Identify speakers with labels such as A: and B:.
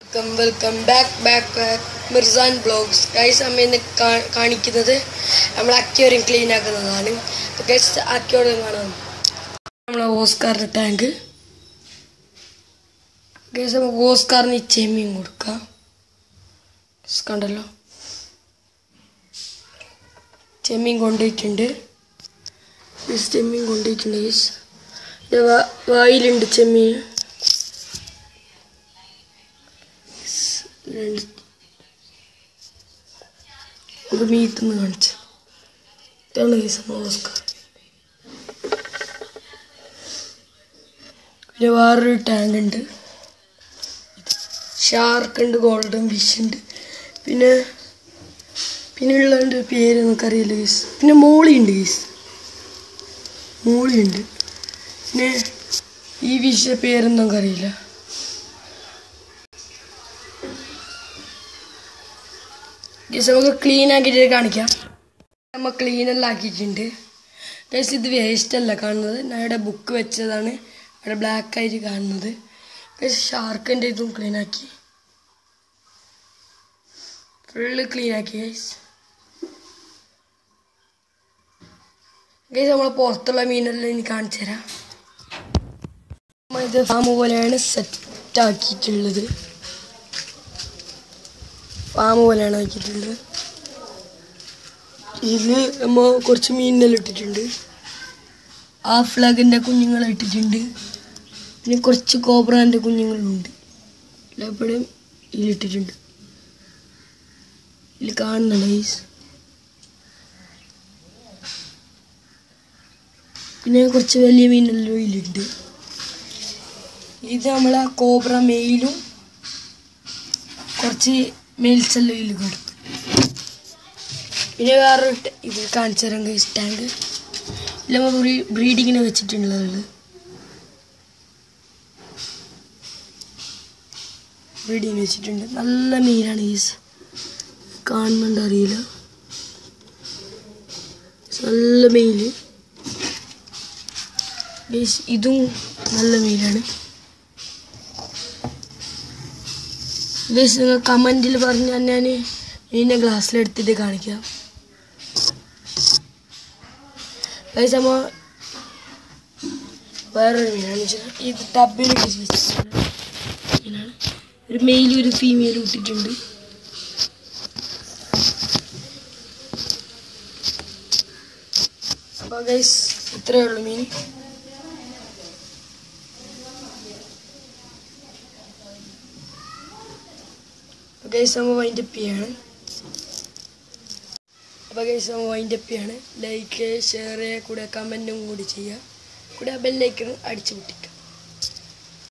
A: welcome welcome back back back Mirsan blogs guys അമ്മ ഇന്ന് കാ- കാണിക്കുന്നത് നമ്മൾ അക്യോറിയം ക്ലീൻ ആക്കുന്നതാണ് ഗൈസ് അക്യോറിയം കാണാം നമ്മളെ ഓസ്കാറിൻ്റെ ടാങ്ക് ഗൈസ് നമുക്ക് ഓസ്കാറിന് ഈ ചെമ്മീൻ കൊടുക്കാം ഗൈസ് കണ്ടല്ലോ ചെമ്മീൻ കൊണ്ടുപോയിട്ടുണ്ട് ഗൈസ് ചെമ്മീൻ കൊണ്ടുപോയിട്ടുണ്ട് ഗൈസ് ഇത് വാ- വായിലുണ്ട് ചെമ്മീൻ രണ്ട് നമുക്ക് മീത്തുനിന്ന് കാണിച്ചു ഇതാണ് കേസ് ഓസ്കാർ പിന്നെ വേറൊരു ടാങ്ക് ഉണ്ട് ഷാർക്ക് ഉണ്ട് ഗോൾഡൻ ഫിഷ് ഉണ്ട് പിന്നെ പിന്നെ ഉള്ളതിൻ്റെ പേര് നമുക്കറിയില്ല കേസ് പിന്നെ മോളി ഉണ്ട് കേസ് മോളി ഉണ്ട് പിന്നെ ഈ ഫിഷിൻ്റെ പേരൊന്നും നമുക്കറിയില്ല ഗൈസ് നമുക്ക് ക്ലീൻ ആക്കിയിട്ട് കാണിക്കാം നമ്മൾ ക്ലീൻ എല്ലാം ആക്കിയിട്ടുണ്ട് ഗൈസ് ഇത് വേസ്റ്റ് അല്ല കാണുന്നത് ഞാൻ ഇവിടെ ബുക്ക് വെച്ചതാണ് അവിടെ ബ്ലാക്ക് ആയിട്ട് കാണുന്നത് ഗൈസ് ഷാർക്കിൻ്റെ ഇതും ക്ലീൻ ആക്കി ഫുള്ള് ക്ലീൻ ആക്കി ഗൈസ് ഗൈസ് നമ്മൾ പുറത്തുള്ള മീനെല്ലാം ഇനി കാണിച്ചു തരാം നമ്മ ഇത് ഫാം പോലെയാണ് സെറ്റ് ആക്കിയിട്ടുള്ളത് ഫാം പോലെയാണ് ആക്കിയിട്ടുള്ളത് ഇതിൽ നമ്മൾ കുറച്ച് മീനെല്ലാം ഇട്ടിട്ടുണ്ട് ആ ഫ്ലഗിൻ്റെ കുഞ്ഞുങ്ങളെ ഇട്ടിട്ടുണ്ട് പിന്നെ കുറച്ച് കോബ്രാൻ്റെ കുഞ്ഞുങ്ങളുണ്ട് എപ്പോഴും ഇതിലിട്ടിട്ടുണ്ട് ഇതിൽ കാണുന്നുണ്ട് ഗൈസ് പിന്നെ കുറച്ച് വലിയ മീനെല്ലാം ഇതിലുണ്ട് ഇത് നമ്മളെ കോബ്ര മെയിലും കുറച്ച് മെയിൽസെല്ലാം ഇതിൽ കിടക്കും പിന്നെ വേറൊരു ടെ- ഇത് കാണിച്ചു തരാം ഗൈസ് ടാങ്ക് ഇതിൽ നമ്മൾ ബ്രീഡിങ്ങിന് വെച്ചിട്ടുള്ളത് ബ്രീഡിങ്ങിന് വെച്ചിട്ടുണ്ട് നല്ല മീനാണ് ഗൈസ് കാണുന്നുണ്ട് അറിയില്ല നല്ല മെയില് ഗൈസ് ഇതും നല്ല മീനാണ് ഗൈസ് നിങ്ങൾ കമൻറ്റിൽ പറഞ്ഞാൽ ഞാൻ ഇതിനെ ഗ്ലാസ്സിലെടുത്തിട്ട് കാണിക്കാം ഗൈസ് നമ്മ വേറൊരു മീനാണ് വെച്ചാൽ ഇത് ടബിൽ വെച്ചിട്ടുണ്ട് മീനാണ് ഒരു മെയിലും ഒരു ഫീമെയിലും ഇട്ടിട്ടുണ്ട് അപ്പോൾ ഗൈസ് ഇത്രയേ ഉള്ളൂ മീൻ ഗൈസ് നമ്മൾ വൈൻഡ് അപ്പ് ചെയ്യാണ് അപ്പോൾ ഗൈസ് നമ്മൾ വൈൻഡ് അപ്പ് ചെയ്യാണ് ലൈക്ക് ഷെയർ ചെയ്യുക കൂടെ കമൻറ്റും കൂടി ചെയ്യുക കൂടെ ബെല്ലൈക്കൺ അടിച്ചു പൊട്ടിക്കുക